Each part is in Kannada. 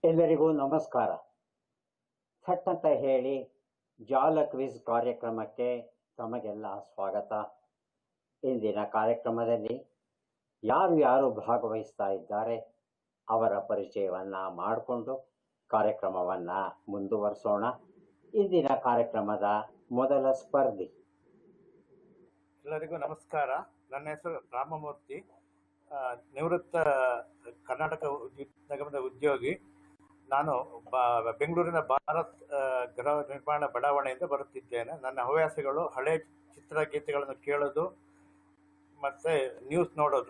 ಎಲ್ಲರಿಗೂ ನಮಸ್ಕಾರ ಥಟ್ ಅಂತ ಹೇಳಿ ಜಾಲ ಕ್ವಿಜ್ ಕಾರ್ಯಕ್ರಮಕ್ಕೆ ತಮಗೆಲ್ಲ ಸ್ವಾಗತ ಇಂದಿನ ಕಾರ್ಯಕ್ರಮದಲ್ಲಿ ಯಾರು ಯಾರು ಭಾಗವಹಿಸ್ತಾ ಇದ್ದಾರೆ ಅವರ ಪರಿಚಯವನ್ನ ಮಾಡಿಕೊಂಡು ಕಾರ್ಯಕ್ರಮವನ್ನ ಮುಂದುವರಿಸೋಣ ಇಂದಿನ ಕಾರ್ಯಕ್ರಮದ ಮೊದಲ ಸ್ಪರ್ಧಿ ಎಲ್ಲರಿಗೂ ನಮಸ್ಕಾರ ನನ್ನ ಹೆಸರು ರಾಮಮೂರ್ತಿ ಆ, ನಿವೃತ್ತ ಕರ್ನಾಟಕ ಉದ್ಯ- ನಿಗಮದ ಉದ್ಯೋಗಿ ನಾನು ಬ- ಬೆಂಗಳೂರಿನ ಭಾರತ್ ಆ, ಗೃಹ ನಿರ್ಮಾಣ ಬಡಾವಣೆಯಿಂದ ಬರುತ್ತಿದ್ದೇನೆ ನನ್ನ ಹವ್ಯಾಸಗಳು ಹಳೆ ಚಿತ್ರಗೀತೆಗಳನ್ನು ಕೇಳೋದು ಮತ್ತು ನ್ಯೂಸ್ ನೋಡೋದು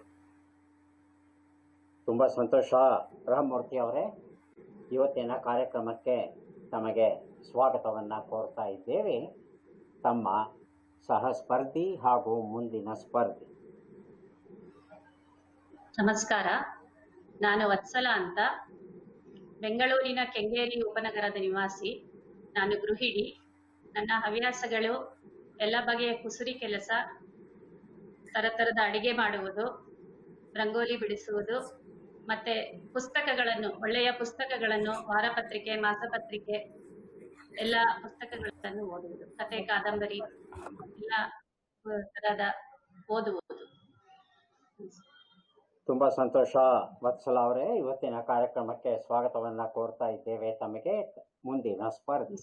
ತುಂಬಾ ಸಂತೋಷ ರಾಮಮೂರ್ತಿ ಅವರೇ ಇವತ್ತಿನ ಕಾರ್ಯಕ್ರಮಕ್ಕೆ ತಮಗೆ ಸ್ವಾಗತವನ್ನ ಕೋರ್ತಾ ಇದ್ದೇವೆ ತಮ್ಮ ಸಹ ಸ್ಪರ್ಧಿ ಹಾಗೂ ಮುಂದಿನ ಸ್ಪರ್ಧಿ ನಮಸ್ಕಾರ ನಾನು ವತ್ಸಲ ಅಂತ ಬೆಂಗಳೂರಿನ ಕೆಂಗೇರಿ ಉಪನಗರದ ನಿವಾಸಿ ನಾನು ಗೃಹಿಣಿ ನನ್ನ ಹವ್ಯಾಸಗಳು ಎಲ್ಲ ಬಗೆಯ ಕುಸುರಿ ಕೆಲಸ ತರತರದ ಅಡಿಗೆ ಮಾಡುವುದು ರಂಗೋಲಿ ಬಿಡಿಸುವುದು ಮತ್ತೆ ಪುಸ್ತಕಗಳನ್ನು ಒಳ್ಳೆಯ ಪುಸ್ತಕಗಳನ್ನು ವಾರಪತ್ರಿಕೆ ಮಾಸಪತ್ರಿಕೆ ಎಲ್ಲ ಪುಸ್ತಕಗಳನ್ನು ಓದುವುದು ಕತೆ ಕಾದಂಬರಿ ಎಲ್ಲ ತರಹದ ಓದುವುದು ತುಂಬಾ ಸಂತೋಷ ವತ್ಸಲ ಅವರೇ ಇವತ್ತಿನ ಕಾರ್ಯಕ್ರಮಕ್ಕೆ ಸ್ವಾಗತವನ್ನ ಕೋರ್ತಾ ಇದ್ದೇವೆ ತಮಗೆ ಮುಂದಿನ ಸ್ಪರ್ಧಿ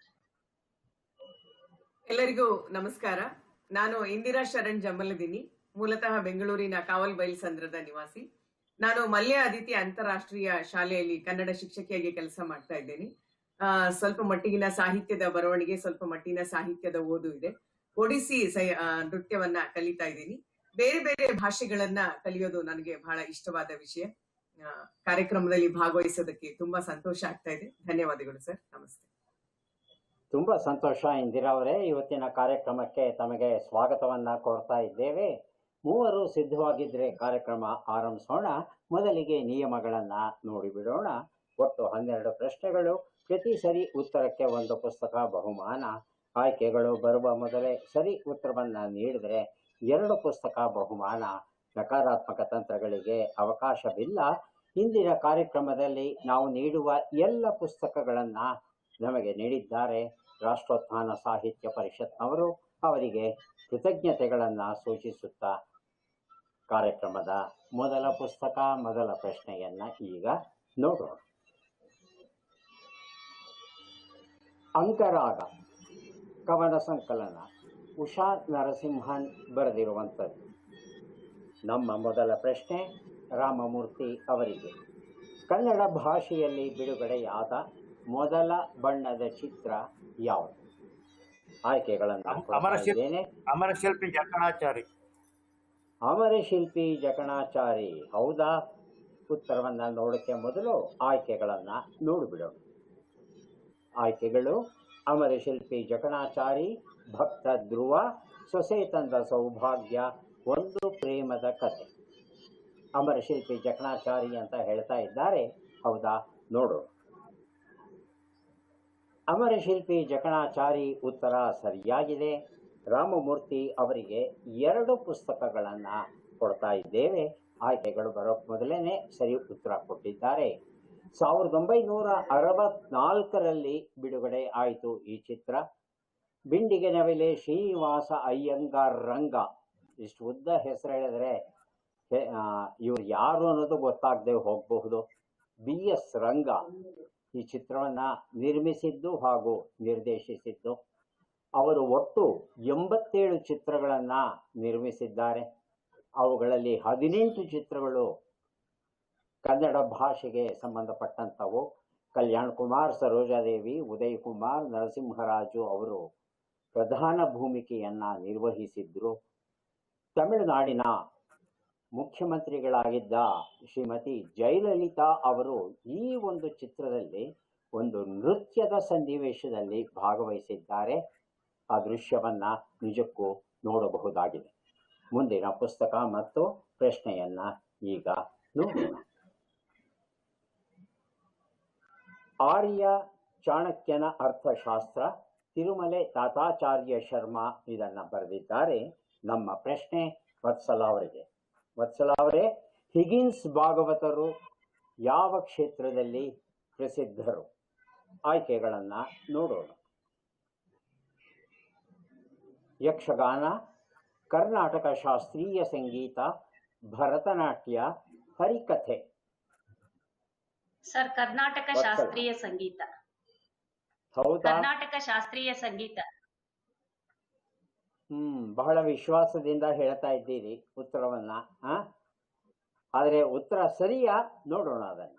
ಎಲ್ಲರಿಗೂ ನಮಸ್ಕಾರ ನಾನು ಇಂದಿರಾ ಶರಣ್ ಜಮ್ಮಲದಿನಿ ಮೂಲತಃ ಬೆಂಗಳೂರಿನ ಕಾವಲ್ ಬೈಲ್ಸಂದ್ರದ ನಿವಾಸಿ ನಾನು ಮಲ್ಯ ಅದಿತಿ ಅಂತಾರಾಷ್ಟ್ರೀಯ ಶಾಲೆಯಲ್ಲಿ ಕನ್ನಡ ಶಿಕ್ಷಕಿಯಾಗಿ ಕೆಲಸ ಮಾಡ್ತಾ ಇದ್ದೇನೆ ಆ, ಸ್ವಲ್ಪ ಮಟ್ಟಿಗಿನ ಸಾಹಿತ್ಯದ ಬರವಣಿಗೆ ಸ್ವಲ್ಪ ಮಟ್ಟಿನ ಸಾಹಿತ್ಯದ ಓದು ಇದೆ ಒಡಿಸಿ ಸೈ- ಆ, ನೃತ್ಯವನ್ನ ಕಲಿತಾ ಇದ್ದೀನಿ ಬೇರೆ ಬೇರೆ ಭಾಷೆಗಳನ್ನ ಕಲಿಯೋದು ನನಗೆ ಬಹಳ ಇಷ್ಟವಾದ ವಿಷಯ ಆ, ಕಾರ್ಯಕ್ರಮದಲ್ಲಿ ಭಾಗವಹಿಸೋದಕ್ಕೆ ತುಂಬಾ ಸಂತೋಷ ಆಗ್ತಾ ಇದೆ ಧನ್ಯವಾದಗಳು ಸರ್ ನಮಸ್ತೆ ತುಂಬಾ ಸಂತೋಷ ಇಂದಿರಾ ಅವರೇ ಇವತ್ತಿನ ಕಾರ್ಯಕ್ರಮಕ್ಕೆ ತಮಗೆ ಸ್ವಾಗತವನ್ನ ಕೋರ್ತಾ ಇದ್ದೇವೆ ಮೂವರು ಸಿದ್ಧವಾಗಿದ್ರೆ ಕಾರ್ಯಕ್ರಮ ಆರಂಭಿಸೋಣ ಮೊದಲಿಗೆ ನಿಯಮಗಳನ್ನ ನೋಡಿಬಿಡೋಣ ಒಟ್ಟು ಹನ್ನೆರಡು ಪ್ರಶ್ನೆಗಳು ಪ್ರತಿ ಸರಿ ಉತ್ತರಕ್ಕೆ ಒಂದು ಪುಸ್ತಕ ಬಹುಮಾನ ಆಯ್ಕೆಗಳು ಬರುವ ಮೊದಲೇ ಸರಿ ಉತ್ತರವನ್ನ ನೀಡಿದ್ರೆ ಎರಡು ಪುಸ್ತಕ ಬಹುಮಾನ ನಕಾರಾತ್ಮಕ ತಂತ್ರಗಳಿಗೆ ಅವಕಾಶವಿಲ್ಲ ಇಂದಿನ ಕಾರ್ಯಕ್ರಮದಲ್ಲಿ ನಾವು ನೀಡುವ ಎಲ್ಲ ಪುಸ್ತಕಗಳನ್ನ ನಮಗೆ ನೀಡಿದ್ದಾರೆ ರಾಷ್ಟ್ರೋತ್ಥಾನ ಸಾಹಿತ್ಯ ಪರಿಷತ್ನವರು ಅವರಿಗೆ ಕೃತಜ್ಞತೆಗಳನ್ನ ಸೂಚಿಸುತ್ತಾ ಕಾರ್ಯಕ್ರಮದ ಮೊದಲ ಪುಸ್ತಕ ಮೊದಲ ಪ್ರಶ್ನೆಯನ್ನ ಈಗ ನೋಡೋಣ ಅಂಕರಾಗ ಕವನ ಸಂಕಲನ ಉಷಾ ನರಸಿಂಹನ್ ಬರೆದಿರುವಂಥದ್ದು ನಮ್ಮ ಮೊದಲ ಪ್ರಶ್ನೆ ರಾಮಮೂರ್ತಿ ಅವರಿಗೆ ಕನ್ನಡ ಭಾಷೆಯಲ್ಲಿ ಬಿಡುಗಡೆಯಾದ ಮೊದಲ ಬಣ್ಣದ ಚಿತ್ರ ಯಾವುದು ಆಯ್ಕೆಗಳನ್ನು ಅಮರ ಕೊಡ್ತಾ ಶಿಲ್ಪಿ ಇದ್ದೇನೆ ಅಮರ ಶಿಲ್ಪಿ ಜಕಣಾಚಾರಿ ಅಮರಶಿಲ್ಪಿ ಜಕಣಾಚಾರಿ ಹೌದಾ ಉತ್ತರವನ್ನ ನೋಡಕ್ಕೆ ಮೊದಲು ಆಯ್ಕೆಗಳನ್ನ ನೋಡಿಬಿಡೋಣ ಆಯ್ಕೆಗಳು ಅಮರಶಿಲ್ಪಿ ಜಕಣಾಚಾರಿ ಭಕ್ತ ಧ್ರುವ ಸೊಸೆ ತಂದ ಸೌಭಾಗ್ಯ ಒಂದು ಪ್ರೇಮದ ಕತೆ ಅಮರಶಿಲ್ಪಿ ಜಕಣಾಚಾರಿ ಅಂತ ಹೇಳ್ತಾ ಇದ್ದಾರೆ ಹೌದಾ ನೋಡೋಣ ಅಮರಶಿಲ್ಪಿ ಜಕಣಾಚಾರಿ ಉತ್ತರ ಸರಿಯಾಗಿದೆ ರಾಮಮೂರ್ತಿ ಅವರಿಗೆ ಎರಡು ಪುಸ್ತಕಗಳನ್ನು ಕೊಡ್ತಾ ಇದ್ದೇವೆ ಆಯ್ಕೆಗಳು ಬರೋಕ್ ಮೊದಲೇನೆ ಸರಿ ಉತ್ತರ ಕೊಟ್ಟಿದ್ದಾರೆ ಸಾವಿರದ ಒಂಬೈನೂರ ಅರವತ್ನಾಲ್ಕರಲ್ಲಿ ಬಿಡುಗಡೆ ಆಯಿತು ಈ ಚಿತ್ರ ಬಿಂಡಿಗೆ ನವಿಲೆ ಶ್ರೀನಿವಾಸ ಅಯ್ಯಂಗಾರ್ ರಂಗ ಇಷ್ಟು ಉದ್ದ ಹೆಸರು ಹೇಳಿದ್ರೆ ಇವ್ರು ಯಾರು ಅನ್ನೋದು ಗೊತ್ತಾಗದೆ ಹೋಗಬಹುದು ಬಿ ಎಸ್ ರಂಗ ಈ ಚಿತ್ರವನ್ನ ನಿರ್ಮಿಸಿದ್ದು ಹಾಗೂ ನಿರ್ದೇಶಿಸಿದ್ದು ಅವರು ಒಟ್ಟು ಎಂಬತ್ತೇಳು ಚಿತ್ರಗಳನ್ನ ನಿರ್ಮಿಸಿದ್ದಾರೆ ಅವುಗಳಲ್ಲಿ ಹದಿನೆಂಟು ಚಿತ್ರಗಳು ಕನ್ನಡ ಭಾಷೆಗೆ ಸಂಬಂಧಪಟ್ಟಂಥವು ಕಲ್ಯಾಣ್ ಕುಮಾರ್ ಸರೋಜಾದೇವಿ ಉದಯ್ ಕುಮಾರ್ ನರಸಿಂಹರಾಜು ಅವರು ಪ್ರಧಾನ ಭೂಮಿಕೆಯನ್ನ ನಿರ್ವಹಿಸಿದ್ರು ತಮಿಳುನಾಡಿನ ಮುಖ್ಯಮಂತ್ರಿಗಳಾಗಿದ್ದ ಶ್ರೀಮತಿ ಜಯಲಲಿತಾ ಅವರು ಈ ಒಂದು ಚಿತ್ರದಲ್ಲಿ ಒಂದು ನೃತ್ಯದ ಸನ್ನಿವೇಶದಲ್ಲಿ ಭಾಗವಹಿಸಿದ್ದಾರೆ ಆ ದೃಶ್ಯವನ್ನ ನಿಜಕ್ಕೂ ನೋಡಬಹುದಾಗಿದೆ ಮುಂದಿನ ಪುಸ್ತಕ ಮತ್ತು ಪ್ರಶ್ನೆಯನ್ನ ಈಗ ನೋಡೋಣ ಆರ್ಯ ಚಾಣಕ್ಯನ ಅರ್ಥಶಾಸ್ತ್ರ ತಿರುಮಲೆ ತಾತಾಚಾರ್ಯ ಶರ್ಮಾ ಇದನ್ನ ಬರೆದಿದ್ದಾರೆ ನಮ್ಮ ಪ್ರಶ್ನೆ ವತ್ಸಲ ಅವರಿಗೆ ವತ್ಸಲ ಅವರೇ ಹಿಗಿನ್ಸ್ ಭಾಗವತರು ಯಾವ ಕ್ಷೇತ್ರದಲ್ಲಿ ಪ್ರಸಿದ್ಧರು ಆಯ್ಕೆಗಳನ್ನು ನೋಡೋಣ ಯಕ್ಷಗಾನ ಕರ್ನಾಟಕ ಶಾಸ್ತ್ರೀಯ ಸಂಗೀತ ಭರತನಾಟ್ಯ ಹರಿಕಥೆ ಸರ್ ಕರ್ನಾಟಕ ವತ್ಸಲ. ಶಾಸ್ತ್ರೀಯ ಸಂಗೀತ ಹೌದಾ ಕರ್ನಾಟಕ ಶಾಸ್ತ್ರೀಯ ಸಂಗೀತ ಹ್ಮ್ ಬಹಳ ವಿಶ್ವಾಸದಿಂದ ಹೇಳ್ತಾ ಇದ್ದೀರಿ ಉತ್ತರವನ್ನ ಆ ಆದರೆ ಉತ್ತರ ಸರಿಯಾ ನೋಡೋಣ ಅದನ್ನ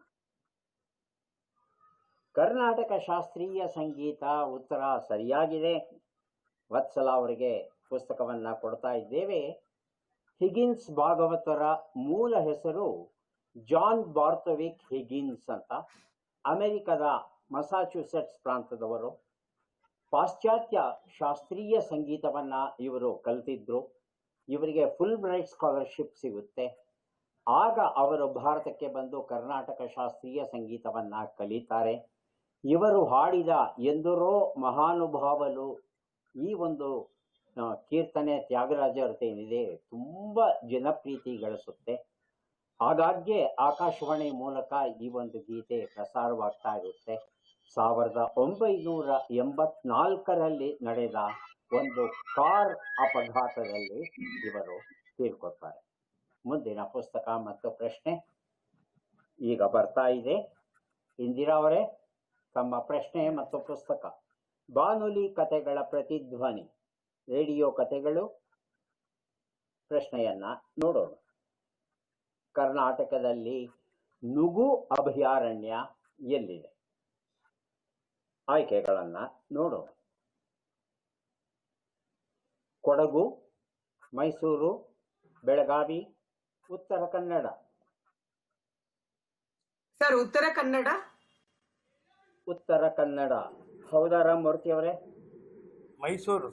ಕರ್ನಾಟಕ ಶಾಸ್ತ್ರೀಯ ಸಂಗೀತ ಉತ್ತರ ಸರಿಯಾಗಿದೆ ವತ್ಸಲ ಅವರಿಗೆ ಪುಸ್ತಕವನ್ನ ಕೊಡ್ತಾ ಇದ್ದೇವೆ ಹಿಗಿನ್ಸ್ ಭಾಗವತರ ಮೂಲ ಹೆಸರು ಜಾನ್ ಬಾರ್ತವಿಕ್ ಹಿಗಿನ್ಸ್ ಅಂತ ಅಮೆರಿಕದ ಮಸಾಚ್ಯುಸೆಟ್ಸ್ ಪ್ರಾಂತದವರು ಪಾಶ್ಚಾತ್ಯ ಶಾಸ್ತ್ರೀಯ ಸಂಗೀತವನ್ನ ಇವರು ಕಲಿತಿದ್ರು ಇವರಿಗೆ ಫುಲ್ ಬ್ರೈಟ್ ಸ್ಕಾಲರ್ಶಿಪ್ ಸಿಗುತ್ತೆ ಆಗ ಅವರು ಭಾರತಕ್ಕೆ ಬಂದು ಕರ್ನಾಟಕ ಶಾಸ್ತ್ರೀಯ ಸಂಗೀತವನ್ನ ಕಲಿತಾರೆ ಇವರು ಹಾಡಿದ ಎಂದರೋ ಮಹಾನುಭಾವಲು ಈ ಒಂದು ಆ, ಕೀರ್ತನೆ ತ್ಯಾಗರಾಜರತೆ ಏನಿದೆ ತುಂಬ ಜನಪ್ರೀತಿ ಗಳಿಸುತ್ತೆ ಆಗಾಗ್ಗೆ ಆಕಾಶವಾಣಿ ಮೂಲಕ ಈ ಒಂದು ಗೀತೆ ಪ್ರಸಾರವಾಗ್ತಾ ಇರುತ್ತೆ ಸಾವಿರದ ಒಂಬೈನೂರ ಎಂಬತ್ನಾಲ್ಕರಲ್ಲಿ ನಡೆದ ಒಂದು ಕಾರ್ ಅಪಘಾತದಲ್ಲಿ ಇವರು ತೀರ್ಕೊತಾರೆ ಮುಂದಿನ ಪುಸ್ತಕ ಮತ್ತು ಪ್ರಶ್ನೆ ಈಗ ಬರ್ತಾ ಇದೆ ಇಂದಿರಾ ಅವರೇ ತಮ್ಮ ಪ್ರಶ್ನೆ ಮತ್ತು ಪುಸ್ತಕ ಬಾನುಲಿ ಕಥೆಗಳ ಪ್ರತಿಧ್ವನಿ ರೇಡಿಯೋ ಕಥೆಗಳು ಪ್ರಶ್ನೆಯನ್ನ ನೋಡೋಣ ಕರ್ನಾಟಕದಲ್ಲಿ ನುಗು ಅಭಯಾರಣ್ಯ ಎಲ್ಲಿದೆ ಆಯ್ಕೆಗಳನ್ನ ನೋಡೋಣ ಕೊಡಗು ಮೈಸೂರು ಬೆಳಗಾವಿ ಉತ್ತರ ಕನ್ನಡ ಸರ್ ಉತ್ತರ ಕನ್ನಡ ಉತ್ತರ ಕನ್ನಡ ಹೌದಾ ರಾಮಮೂರ್ತಿ ಅವರೇ ಮೈಸೂರು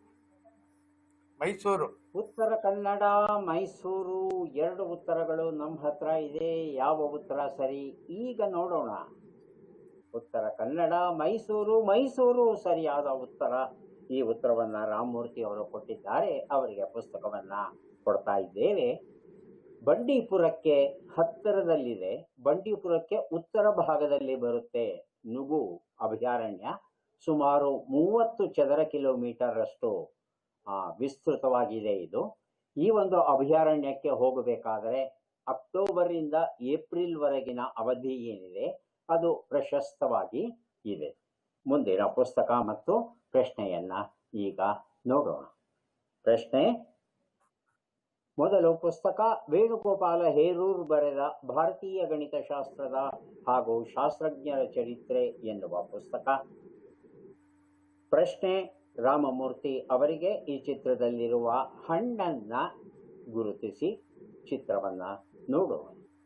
ಮೈಸೂರು ಉತ್ತರ ಕನ್ನಡ ಮೈಸೂರು ಎರಡು ಉತ್ತರಗಳು ನಮ್ಮ ಹತ್ರ ಇದೆ ಯಾವ ಉತ್ತರ ಸರಿ ಈಗ ನೋಡೋಣ ಉತ್ತರ ಕನ್ನಡ ಮೈಸೂರು ಮೈಸೂರು ಸರಿಯಾದ ಉತ್ತರ ಈ ಉತ್ತರವನ್ನ ರಾಮಮೂರ್ತಿ ಅವರು ಕೊಟ್ಟಿದ್ದಾರೆ ಅವರಿಗೆ ಪುಸ್ತಕವನ್ನ ಕೊಡ್ತಾ ಇದ್ದೇವೆ ಬಂಡೀಪುರಕ್ಕೆ ಹತ್ತಿರದಲ್ಲಿದೆ ಬಂಡೀಪುರಕ್ಕೆ ಉತ್ತರ ಭಾಗದಲ್ಲಿ ಬರುತ್ತೆ ನುಗು ಅಭಯಾರಣ್ಯ ಸುಮಾರು ಮೂವತ್ತು ಚದರ ಕಿಲೋಮೀಟರ್ ಅಷ್ಟು ಆ, ವಿಸ್ತೃತವಾಗಿದೆ ಇದು ಈ ಒಂದು ಅಭಯಾರಣ್ಯಕ್ಕೆ ಹೋಗಬೇಕಾದರೆ ಅಕ್ಟೋಬರಿಂದ ಏಪ್ರಿಲ್ ವರೆಗಿನ ಅವಧಿ ಏನಿದೆ ಅದು ಪ್ರಶಸ್ತವಾಗಿ ಇದೆ ಮುಂದಿನ ಪುಸ್ತಕ ಮತ್ತು ಪ್ರಶ್ನೆಯನ್ನ ಈಗ ನೋಡೋಣ ಪ್ರಶ್ನೆ ಮೊದಲು ಪುಸ್ತಕ ವೇಣುಗೋಪಾಲ ಹೇರೂರ್ ಬರೆದ ಭಾರತೀಯ ಗಣಿತಶಾಸ್ತ್ರದ ಹಾಗೂ ಶಾಸ್ತ್ರಜ್ಞರ ಚರಿತ್ರೆ ಎನ್ನುವ ಪುಸ್ತಕ ಪ್ರಶ್ನೆ ರಾಮಮೂರ್ತಿ ಅವರಿಗೆ ಈ ಚಿತ್ರದಲ್ಲಿರುವ ಹಣ್ಣನ್ನ ಗುರುತಿಸಿ ಚಿತ್ರವನ್ನ ನೋಡೋಣ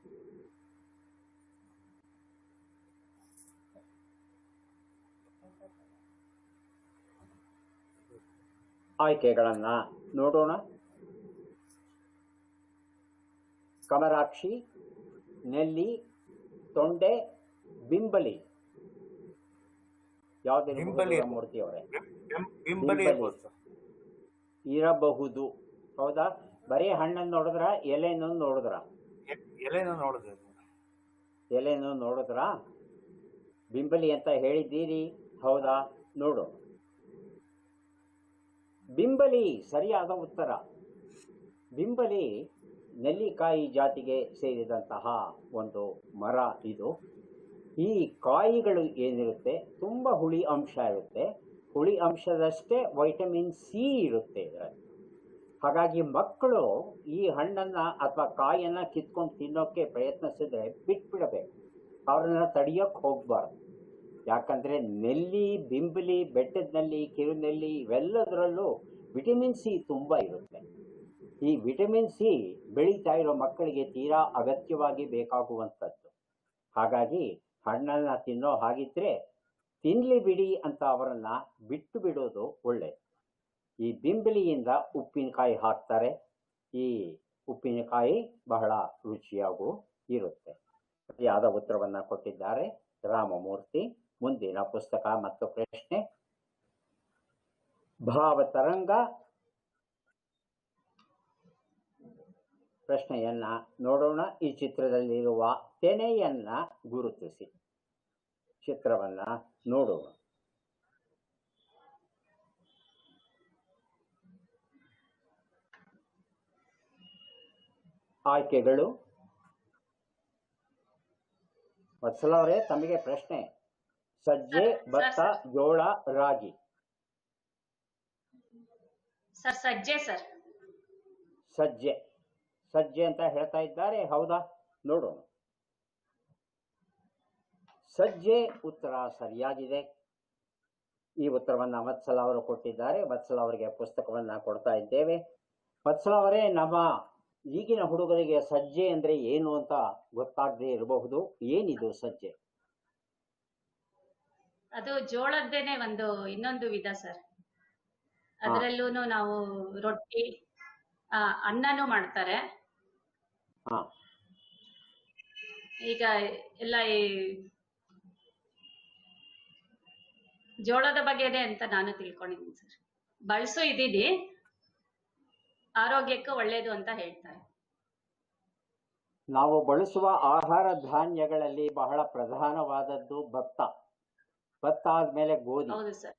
ಆಯ್ಕೆಗಳನ್ನ ನೋಡೋಣ ಕಮರಾಕ್ಷಿ ನೆಲ್ಲಿ ತೊಂಡೆ ಬಿಂಬಲಿ ಬಿಂಬಲಿ. ಯಾವ್ದು ಮೂರ್ತಿ ಅವರೇ ಬಿಂಬಲಿ ಬಿಂಬಲಿ. ಇರ್ಬೋದು ಸರ್. ಇರಬಹುದು ಹೌದಾ ಬರೀ ಹಣ್ಣನ್ನು ನೋಡಿದ್ರ ಎಲೆನೂ ನೋಡಿದ್ರ ಎ- ಎಲೆನೂ ನೋಡಿದೆ ಎಲೆನೂ ನೋಡಿದ್ರ ಬಿಂಬಲಿ ಅಂತ ಹೇಳಿದ್ದೀರಿ ಹೌದಾ ನೋಡು ಬಿಂಬಲಿ ಸರಿಯಾದ ಉತ್ತರ ಬಿಂಬಲಿ ನೆಲ್ಲಿಕಾಯಿ ಜಾತಿಗೆ ಸೇರಿದಂತಹ ಒಂದು ಮರ ಇದು ಈ ಕಾಯಿಗಳು ಏನಿರುತ್ತೆ ತುಂಬ ಹುಳಿ ಅಂಶ ಇರುತ್ತೆ ಹುಳಿ ಅಂಶದಷ್ಟೇ ವೈಟಮಿನ್ ಸಿ ಇರುತ್ತೆ ಇದರಲ್ಲಿ ಹಾಗಾಗಿ ಮಕ್ಕಳು ಈ ಹಣ್ಣನ್ನ ಅಥವಾ ಕಾಯನ್ನ ಕಿತ್ಕೊಂಡು ತಿನ್ನೋಕೆ ಪ್ರಯತ್ನಿಸಿದ್ರೆ ಬಿಟ್ಬಿಡಬೇಕು ಅವ್ರನ್ನ ತಡಿಯೋಕೆ ಹೋಗ್ಬಾರ್ದು ಯಾಕಂದ್ರೆ ನೆಲ್ಲಿ ಬಿಂಬಲಿ ಬೆಟ್ಟದ ನೆಲ್ಲಿ ಕಿರುನೆಲ್ಲಿ ಇವೆಲ್ಲದರಲ್ಲೂ ವಿಟಮಿನ್ ಸಿ ತುಂಬ ಇರುತ್ತೆ ಈ ವಿಟಮಿನ್ ಸಿ ಬೆಳೀತಾ ಇರೋ ಮಕ್ಕಳಿಗೆ ತೀರಾ ಅಗತ್ಯವಾಗಿ ಬೇಕಾಗುವಂಥದ್ದು ಹಾಗಾಗಿ ಹಣ್ಣನ್ನ ತಿನ್ನೋ ಹಾಗಿದ್ರೆ ತಿನ್ಲಿ ಬಿಡಿ ಅಂತ ಅವರನ್ನ ಬಿಟ್ಟು ಬಿಡೋದು ಒಳ್ಳೆ ಈ ಬಿಂಬಲಿಯಿಂದ ಉಪ್ಪಿನಕಾಯಿ ಹಾಕ್ತಾರೆ ಈ ಉಪ್ಪಿನಕಾಯಿ ಬಹಳ ರುಚಿಯಾಗೂ ಇರುತ್ತೆ ಸರಿಯಾದ ಉತ್ತರವನ್ನ ಕೊಟ್ಟಿದ್ದಾರೆ ರಾಮಮೂರ್ತಿ ಮುಂದಿನ ಪುಸ್ತಕ ಮತ್ತು ಪ್ರಶ್ನೆ ಭಾವತರಂಗ ಪ್ರಶ್ನೆಯನ್ನ ನೋಡೋಣ ಈ ಚಿತ್ರದಲ್ಲಿರುವ ತೆನೆಯನ್ನ ಗುರುತಿಸಿ ಚಿತ್ರವನ್ನ ನೋಡೋಣ ಆಯ್ಕೆಗಳು ವತ್ಸಲ ಅವರೇ ತಮಗೆ ಪ್ರಶ್ನೆ ಸಜ್ಜೆ ಸರ್, ಸರ್, ಭತ್ತ ಸರ್. ಜೋಳ ರಾಗಿ ಸರ್ ಸಜ್ಜೆ ಸರ್ ಸಜ್ಜೆ ಸಜ್ಜೆ ಅಂತ ಹೇಳ್ತಾ ಇದ್ದಾರೆ ಹೌದಾ ನೋಡೋಣ ಸಜ್ಜೆ ಉತ್ತರ ಸರಿಯಾಗಿದೆ ಈ ಉತ್ತರವನ್ನ ವತ್ಸಲ ಅವರು ಕೊಟ್ಟಿದ್ದಾರೆ ವತ್ಸಲ ಅವರಿಗೆ ಪುಸ್ತಕವನ್ನ ಕೊಡ್ತಾ ಇದ್ದೇವೆ ವತ್ಸಲ ಅವರೇ ನಮ್ಮ ಈಗಿನ ಹುಡುಗರಿಗೆ ಸಜ್ಜೆ ಅಂದ್ರೆ ಏನು ಅಂತ ಗೊತ್ತಾಗದೇ ಇರಬಹುದು ಏನಿದು ಸಜ್ಜೆ ಅದು ಜೋಳದ್ದೇನೆ ಒಂದು ಇನ್ನೊಂದು ವಿಧ ಸರ್ ಅದರಲ್ಲೂ ನಾವು ರೊಟ್ಟಿ ಆ, ಅನ್ನನೂ ಮಾಡ್ತಾರೆ ಹಾ ಈಗ ಎಲ್ಲ ಈ ಜೋಳದ ಬಗ್ಗೆನೇ ಅಂತ ನಾನು ತಿಳ್ಕೊಂಡಿದ್ದೀನಿ ಸರ್ ಬಳಸು ಇದ್ದೀನಿ ಆರೋಗ್ಯಕ್ಕೆ ಒಳ್ಳೇದು ಅಂತ ಹೇಳ್ತಾರೆ ನಾವು ಬಳಸುವ ಆಹಾರ ಧಾನ್ಯಗಳಲ್ಲಿ ಬಹಳ ಪ್ರಧಾನವಾದದ್ದು ಭತ್ತ ಭತ್ತ ಆದ್ಮೇಲೆ ಗೋಧಿ ಹೌದು ಸರ್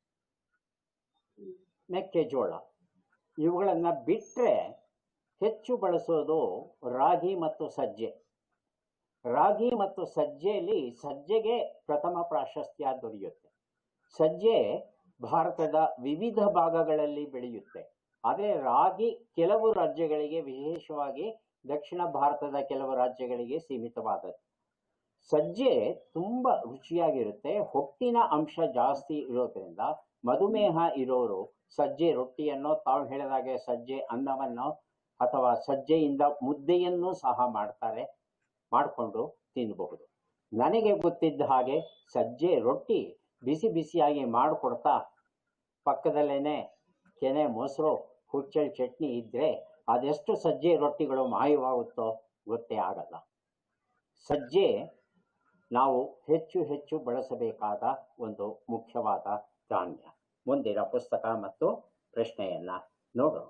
ಮೆಕ್ಕೆಜೋಳ ಇವುಗಳನ್ನ ಬಿಟ್ರೆ ಹೆಚ್ಚು ಬಳಸೋದು ರಾಗಿ ಮತ್ತು ಸಜ್ಜೆ ರಾಗಿ ಮತ್ತು ಸಜ್ಜೆಯಲ್ಲಿ ಸಜ್ಜೆಗೆ ಪ್ರಥಮ ಪ್ರಾಶಸ್ತ್ಯ ದೊರೆಯುತ್ತೆ ಸಜ್ಜೆ ಭಾರತದ ವಿವಿಧ ಭಾಗಗಳಲ್ಲಿ ಬೆಳೆಯುತ್ತೆ ಆದರೆ ರಾಗಿ ಕೆಲವು ರಾಜ್ಯಗಳಿಗೆ ವಿಶೇಷವಾಗಿ ದಕ್ಷಿಣ ಭಾರತದ ಕೆಲವು ರಾಜ್ಯಗಳಿಗೆ ಸೀಮಿತವಾದದ್ದು ಸಜ್ಜೆ ತುಂಬಾ ರುಚಿಯಾಗಿರುತ್ತೆ ಹೊಟ್ಟಿನ ಅಂಶ ಜಾಸ್ತಿ ಇರೋದ್ರಿಂದ ಮಧುಮೇಹ ಇರೋರು ಸಜ್ಜೆ ರೊಟ್ಟಿಯನ್ನು ತಾವು ಹೇಳಿದಾಗೆ ಸಜ್ಜೆ ಅನ್ನವನ್ನು ಅಥವಾ ಸಜ್ಜೆಯಿಂದ ಮುದ್ದೆಯನ್ನು ಸಹ ಮಾಡ್ತಾರೆ ಮಾಡಿಕೊಂಡು ತಿನ್ನಬಹುದು ನನಗೆ ಗೊತ್ತಿದ್ದ ಹಾಗೆ ಸಜ್ಜೆ ರೊಟ್ಟಿ ಬಿಸಿ ಬಿಸಿಯಾಗಿ ಮಾಡಿಕೊಡ್ತಾ ಪಕ್ಕದಲ್ಲೇನೆ ಕೆನೆ ಮೊಸರು ಹುಚ್ಚೆಳ್ ಚಟ್ನಿ ಇದ್ರೆ ಅದೆಷ್ಟು ಸಜ್ಜೆ ರೊಟ್ಟಿಗಳು ಮಾಯವಾಗುತ್ತೋ ಗೊತ್ತೇ ಆಗಲ್ಲ ಸಜ್ಜೆ ನಾವು ಹೆಚ್ಚು ಹೆಚ್ಚು ಬಳಸಬೇಕಾದ ಒಂದು ಮುಖ್ಯವಾದ ಧಾನ್ಯ ಮುಂದಿನ ಪುಸ್ತಕ ಮತ್ತು ಪ್ರಶ್ನೆಯನ್ನ ನೋಡೋಣ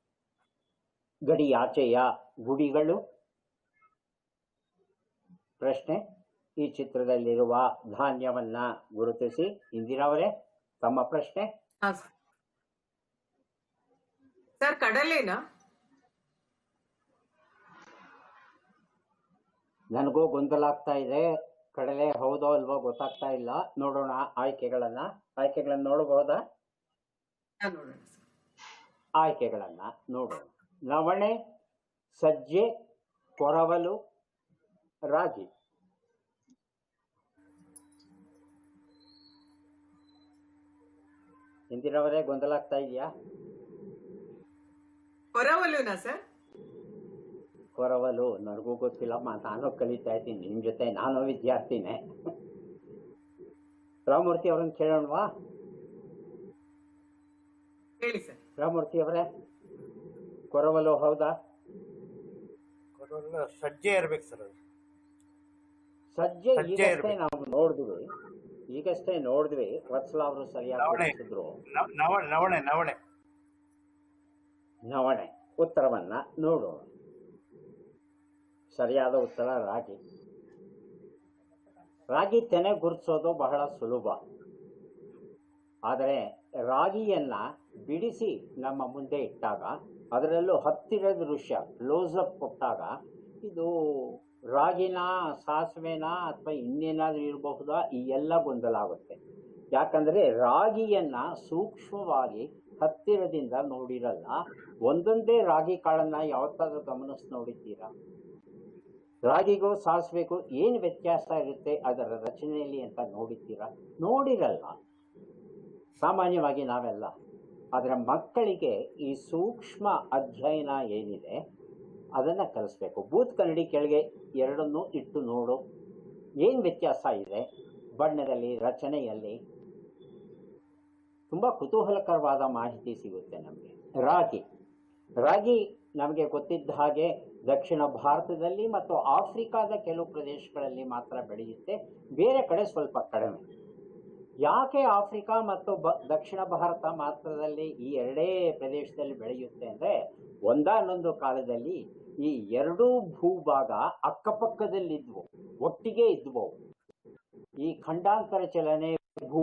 ಗಡಿಯಾಚೆಯ ಗುಡಿಗಳು ಪ್ರಶ್ನೆ ಈ ಚಿತ್ರದಲ್ಲಿರುವ ಧಾನ್ಯವನ್ನ ಗುರುತಿಸಿ ಇಂದಿರಾವರೇ ತಮ್ಮ ಪ್ರಶ್ನೆ ಹಾ, ಸರ್. ಸರ್ ಕಡಲೆನಾ ನನಗೂ ಗೊಂದಲ ಆಗ್ತಾ ಇದೆ ಕಡಲೆ ಹೌದೋ ಅಲ್ವೋ ಗೊತ್ತಾಗ್ತಾ ಇಲ್ಲ ನೋಡೋಣ ಆಯ್ಕೆಗಳನ್ನ ಆಯ್ಕೆಗಳನ್ನ ನೋಡಬಹುದಾ ಹಾ, ನೋಡೋಣ ಸರ್. ಆಯ್ಕೆಗಳನ್ನ ನೋಡೋಣ ನವಣೆ ಸಜ್ಜೆ ಕೊರವಲು ರಾಗಿ ಇಂದಿನವರೇ ಗೊಂದಲ ಆಗ್ತಾ ಇದೆಯಾ ಕೊರವಲುನಾ ಸರ್ ಕೊರವಲು ನನಗೂ ಗೊತ್ತಿಲ್ಲಮ್ಮ ನಾನು ಕಲಿತಾ ಇದ್ದೀನಿ ನಿಮ್ ಜೊತೆ ನಾನು ವಿದ್ಯಾರ್ಥಿನೇ ರಾಮಮೂರ್ತಿ ಅವ್ರನ್ನ ಕೇಳೋಣವಾ ಹೇಳಿ ಸರ್ ರಾಮಮೂರ್ತಿ ಅವರೇ ಕೊರವಲು ಹೌದಾ ಕೊಡೋಲ್ಲ ಸಜ್ಜೆ ಇರ್ಬೇಕು ಸರ್ ಅದು ಸಜ್ಜೆ ಸಜ್ಜೆ ಈಗಷ್ಟೇ ಇರ್ಬೇಕು. ನಾವು ನೋಡಿದ್ವಿ ಈಗಷ್ಟೇ ನೋಡಿದ್ವಿ ವತ್ಸಲ ಅವರು ಸರಿಯಾಗಿ ನವಣೆ. ತಿಳಿಸಿದ್ರು ನವ- ನವ- ನವಣೆ ನವಣೆ ನವಣೆ ಉತ್ತರವನ್ನ ನೋಡೋಣ ಸರಿಯಾದ ಉತ್ತರ ರಾಗಿ ರಾಗಿ ತೆನೆ ಗುರುತಿಸೋದು ಬಹಳ ಸುಲಭ ಆದರೆ ರಾಗಿಯನ್ನ ಬಿಡಿಸಿ ನಮ್ಮ ಮುಂದೆ ಇಟ್ಟಾಗ ಅದರಲ್ಲೂ ಹತ್ತಿರದ ದೃಶ್ಯ ಕ್ಲೋಸಪ್ ಕೊಟ್ಟಾಗ ಇದು ರಾಗಿನ ಸಾಸಿವೆನ ಅಥವಾ ಇನ್ನೇನಾದ್ರೂ ಇರಬಹುದಾ ಈ ಎಲ್ಲ ಗೊಂದಲ ಆಗುತ್ತೆ ಯಾಕಂದ್ರೆ ರಾಗಿಯನ್ನ ಸೂಕ್ಷ್ಮವಾಗಿ ಹತ್ತಿರದಿಂದ ನೋಡಿರಲ್ಲ ಒಂದೊಂದೇ ರಾಗಿ ಕಾಳನ್ನ ಯಾವತ್ತಾದ್ರೂ ಗಮನಿಸಿ ನೋಡಿದ್ದೀರಾ ರಾಗಿಗೂ ಸಾಸಿವೆಗೂ ಏನು ವ್ಯತ್ಯಾಸ ಇರುತ್ತೆ ಅದರ ರಚನೆಯಲ್ಲಿ ಅಂತ ನೋಡಿದ್ದೀರಾ ನೋಡಿರಲ್ಲ ಸಾಮಾನ್ಯವಾಗಿ ನಾವೆಲ್ಲ ಆದರೆ ಮಕ್ಕಳಿಗೆ ಈ ಸೂಕ್ಷ್ಮ ಅಧ್ಯಯನ ಏನಿದೆ ಅದನ್ನು ಕಲಿಸ್ಬೇಕು ಬೂತ್ ಕನ್ನಡಿ ಕೆಳಗೆ ಎರಡನ್ನೂ ಇಟ್ಟು ನೋಡು ಏನು ವ್ಯತ್ಯಾಸ ಇದೆ ಬಣ್ಣದಲ್ಲಿ ರಚನೆಯಲ್ಲಿ ತುಂಬ ಕುತೂಹಲಕರವಾದ ಮಾಹಿತಿ ಸಿಗುತ್ತೆ ನಮಗೆ ರಾಗಿ ರಾಗಿ ನಮಗೆ ಗೊತ್ತಿದ್ದ ಹಾಗೆ ದಕ್ಷಿಣ ಭಾರತದಲ್ಲಿ ಮತ್ತು ಆಫ್ರಿಕಾದ ಕೆಲವು ಪ್ರದೇಶಗಳಲ್ಲಿ ಮಾತ್ರ ಬೆಳೆಯುತ್ತೆ ಬೇರೆ ಕಡೆ ಸ್ವಲ್ಪ ಕಡಿಮೆ ಯಾಕೆ ಆಫ್ರಿಕಾ ಮತ್ತು ಬ ದಕ್ಷಿಣ ಭಾರತ ಮಾತ್ರದಲ್ಲಿ ಈ ಎರಡೇ ಪ್ರದೇಶದಲ್ಲಿ ಬೆಳೆಯುತ್ತೆ ಅಂದರೆ ಒಂದಾನೊಂದು ಕಾಲದಲ್ಲಿ ಈ ಎರಡೂ ಭೂಭಾಗ ಅಕ್ಕಪಕ್ಕದಲ್ಲಿದ್ವು ಒಟ್ಟಿಗೆ ಇದ್ವು ಈ ಖಂಡಾಂತರ ಚಲನೆ ಭೂ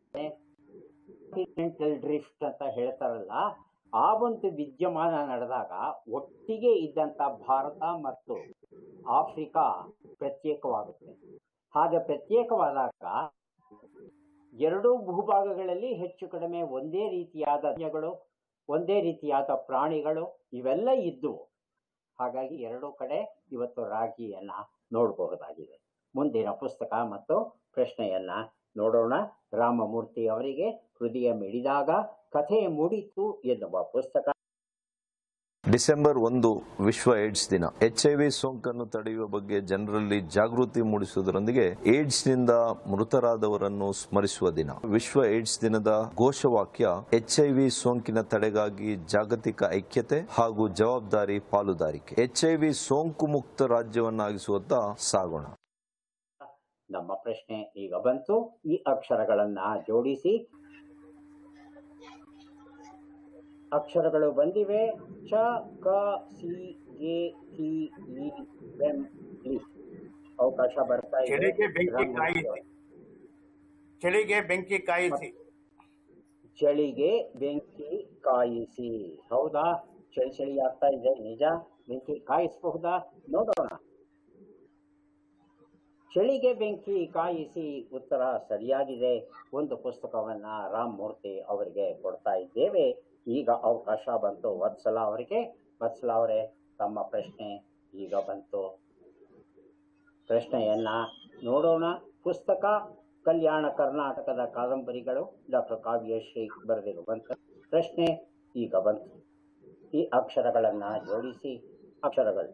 ಡ್ರಿಫ್ಟ್ ಅಂತ ಹೇಳ್ತಾರಲ್ಲ ಆ ಒಂದು ವಿದ್ಯಮಾನ ನಡೆದಾಗ ಒಟ್ಟಿಗೆ ಇದ್ದಂಥ ಭಾರತ ಮತ್ತು ಆಫ್ರಿಕಾ ಪ್ರತ್ಯೇಕವಾಗುತ್ತೆ ಹಾಗೆ ಪ್ರತ್ಯೇಕವಾದಾಗ ಎರಡೂ ಭೂಭಾಗಗಳಲ್ಲಿ ಹೆಚ್ಚು ಕಡಿಮೆ ಒಂದೇ ರೀತಿಯಾದ ಧಾನ್ಯಗಳು ಒಂದೇ ರೀತಿಯಾದ ಪ್ರಾಣಿಗಳು ಇವೆಲ್ಲ ಇದ್ದವು ಹಾಗಾಗಿ ಎರಡೂ ಕಡೆ ಇವತ್ತು ರಾಗಿಯನ್ನ ನೋಡಬಹುದಾಗಿದೆ ಮುಂದಿನ ಪುಸ್ತಕ ಮತ್ತು ಪ್ರಶ್ನೆಯನ್ನ ನೋಡೋಣ ರಾಮಮೂರ್ತಿ ಅವರಿಗೆ ಹೃದಯ ಮಿಡಿದಾಗ ಕಥೆ ಮೂಡಿತು ಎನ್ನುವ ಪುಸ್ತಕ ಡಿಸೆಂಬರ್ ಒಂದು ವಿಶ್ವ ಏಡ್ಸ್ ದಿನ ಎಚ್ಐವಿ ಸೋಂಕನ್ನು ತಡೆಯುವ ಬಗ್ಗೆ ಜನರಲ್ಲಿ ಜಾಗೃತಿ ಮೂಡಿಸುವುದರೊಂದಿಗೆ ಏಡ್ಸ್ ನಿಂದ ಮೃತರಾದವರನ್ನು ಸ್ಮರಿಸುವ ದಿನ ವಿಶ್ವ ಏಡ್ಸ್ ದಿನದ ಘೋಷವಾಕ್ಯ ಎಚ್ಐವಿ ಸೋಂಕಿನ ತಡೆಗಾಗಿ ಜಾಗತಿಕ ಐಕ್ಯತೆ ಹಾಗೂ ಜವಾಬ್ದಾರಿ ಪಾಲುದಾರಿಕೆ ಎಚ್ಐವಿ ಸೋಂಕು ಮುಕ್ತ ರಾಜ್ಯವನ್ನಾಗಿಸುವತ್ತ ಸಾಗೋಣ ನಮ್ಮ ಪ್ರಶ್ನೆ ಈಗ ಬಂತು ಈ ಅಕ್ಷರಗಳನ್ನ ಜೋಡಿಸಿ ಅಕ್ಷರಗಳು ಬಂದಿವೆ ಚ ಕ ಸಿ ಗೆ ಟಿ ಇ ಎಂ ಲಿ ಅವಕಾಶ ಬರ್ತಾ ಇದೆ ಚಳಿಗೆ ಬೆಂಕಿ ರಾಮಮೂರ್ತಿ ಕಾಯಿಸಿ ಅವರೇ. ಚಳಿಗೆ ಬೆಂಕಿ ಕಾಯಿಸಿ ಚಳಿಗೆ ಬೆಂಕಿ ಕಾಯಿಸಿ ಹೌದಾ ಚಳಿ ಚಳಿ ಆಗ್ತಾ ಇದೆ ನಿಜ ಬೆಂಕಿ ಕಾಯಿಸಬಹುದಾ ನೋಡೋಣ ಚಳಿಗೆ ಬೆಂಕಿ ಕಾಯಿಸಿ ಉತ್ತರ ಸರಿಯಾಗಿದೆ ಒಂದು ಪುಸ್ತಕವನ್ನ ರಾಮ್ ಮೂರ್ತಿ ಅವರಿಗೆ ಕೊಡ್ತಾ ಇದ್ದೇವೆ ಈಗ ಅವಕಾಶ ಬಂತು ವತ್ಸಲ ಅವರಿಗೆ ವತ್ಸಲ ಅವರೇ ತಮ್ಮ ಪ್ರಶ್ನೆ ಈಗ ಬಂತು ಪ್ರಶ್ನೆಯನ್ನ ನೋಡೋಣ ಪುಸ್ತಕ ಕಲ್ಯಾಣ ಕರ್ನಾಟಕದ ಕಾದಂಬರಿಗಳು ಡಾಕ್ಟರ್ ಕಾವ್ಯಶ್ರೀ ಬರೆದಿರುವಂತ ಪ್ರಶ್ನೆ ಈಗ ಬಂತು ಈ ಅಕ್ಷರಗಳನ್ನ ಜೋಡಿಸಿ ಅಕ್ಷರಗಳು